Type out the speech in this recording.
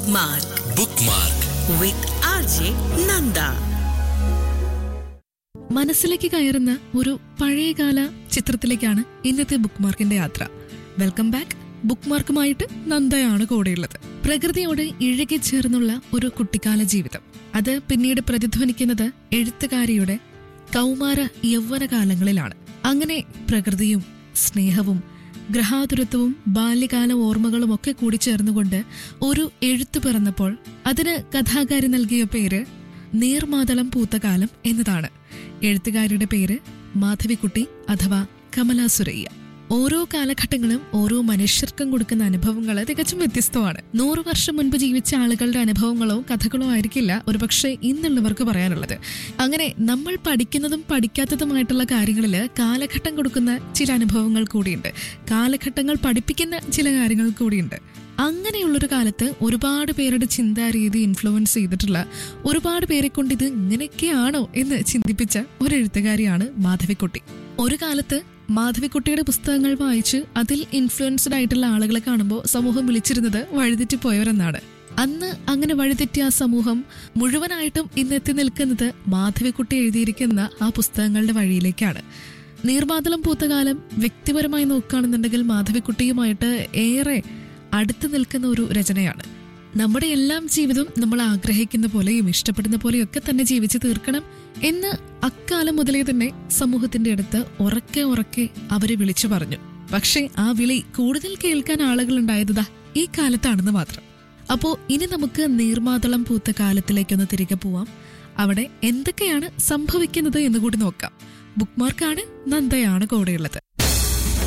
Bookmark bookmark with RJ Nanda. മനസ്സിലേക്ക് കയറുന്ന ഒരു പഴയകാല ചിത്രത്തിലേക്കാണ് ഇന്നത്തെ ബുക്ക് മാർക്കിന്റെ യാത്ര വെൽക്കം ബാക്ക് ബുക്ക് മാർക്കുമായിട്ട് നന്ദയാണ് കൂടെയുള്ളത് പ്രകൃതിയോട് ഇഴുകിച്ചേർന്നുള്ള ഒരു കുട്ടിക്കാല ജീവിതം അത് പിന്നീട് പ്രതിധ്വനിക്കുന്നത് എഴുത്തുകാരിയുടെ കൗമാര യൗവന കാലങ്ങളിലാണ് അങ്ങനെ പ്രകൃതിയും സ്നേഹവും ഗ്രഹാതുരത്വവും ബാല്യകാല ഓർമ്മകളും ഒക്കെ കൂടി ചേർന്നുകൊണ്ട് ഒരു എഴുത്തു പിറന്നപ്പോൾ അതിന് കഥാകാരി നൽകിയ പേര് നീർമാതളം പൂത്തകാലം എന്നതാണ് എഴുത്തുകാരിയുടെ പേര് മാധവിക്കുട്ടി അഥവാ കമല സുരയ്യ ഓരോ കാലഘട്ടങ്ങളും ഓരോ മനുഷ്യർക്കും കൊടുക്കുന്ന അനുഭവങ്ങൾ തികച്ചും വ്യത്യസ്തമാണ് നൂറു വർഷം മുൻപ് ജീവിച്ച ആളുകളുടെ അനുഭവങ്ങളോ കഥകളോ ആയിരിക്കില്ല ഒരുപക്ഷെ ഇന്നുള്ളവർക്ക് പറയാനുള്ളത് അങ്ങനെ നമ്മൾ പഠിക്കുന്നതും പഠിക്കാത്തതുമായിട്ടുള്ള കാര്യങ്ങളിൽ കാലഘട്ടം കൊടുക്കുന്ന ചില അനുഭവങ്ങൾ കൂടിയുണ്ട് കാലഘട്ടങ്ങൾ പഠിപ്പിക്കുന്ന ചില കാര്യങ്ങൾ കൂടിയുണ്ട് അങ്ങനെയുള്ളൊരു കാലത്ത് ഒരുപാട് പേരുടെ ചിന്താരീതി ഇൻഫ്ലുവൻസ് ചെയ്തിട്ടുള്ള ഒരുപാട് പേരെ കൊണ്ട് ഇത് ഇങ്ങനെയൊക്കെയാണോ എന്ന് ചിന്തിപ്പിച്ച ഒരു എഴുത്തുകാരിയാണ് മാധവിക്കുട്ടി ഒരു കാലത്ത് മാധവിക്കുട്ടിയുടെ പുസ്തകങ്ങൾ വായിച്ച് അതിൽ ഇൻഫ്ലുവൻസ്ഡ് ആയിട്ടുള്ള ആളുകളെ കാണുമ്പോൾ സമൂഹം വിളിച്ചിരുന്നത് വഴിതെറ്റിപ്പോയവരെന്നാണ് അന്ന് അങ്ങനെ വഴിതെറ്റിയ ആ സമൂഹം മുഴുവനായിട്ടും ഇന്ന് എത്തി നിൽക്കുന്നത് മാധവിക്കുട്ടി എഴുതിയിരിക്കുന്ന ആ പുസ്തകങ്ങളുടെ വഴിയിലേക്കാണ് നീർമാതളം പൂത്തകാലം വ്യക്തിപരമായി നോക്കുകയാണെന്നുണ്ടെങ്കിൽ മാധവിക്കുട്ടിയുമായിട്ട് ഏറെ അടുത്ത് നിൽക്കുന്ന ഒരു രചനയാണ് നമ്മുടെ എല്ലാം ജീവിതം നമ്മൾ ആഗ്രഹിക്കുന്ന പോലെയും ഇഷ്ടപ്പെടുന്ന പോലെയും ഒക്കെ തന്നെ ജീവിച്ചു തീർക്കണം എന്ന് അക്കാലം മുതലേ തന്നെ സമൂഹത്തിന്റെ അടുത്ത് ഉറക്കെ ഉറക്കെ അവരെ വിളിച്ചു പറഞ്ഞു പക്ഷേ ആ വിളി കൂടുതൽ കേൾക്കാൻ ആളുകൾ ഉണ്ടായതാ ഈ കാലത്താണെന്ന് മാത്രം അപ്പോ ഇനി നമുക്ക് നീർമാതളം പൂത്ത കാലത്തിലേക്കൊന്ന് തിരികെ പോവാം അവിടെ എന്തൊക്കെയാണ് സംഭവിക്കുന്നത് എന്ന് കൂടി നോക്കാം ബുക്ക് മാർക്കാണ് നന്ദയാണ് കൂടെയുള്ളത്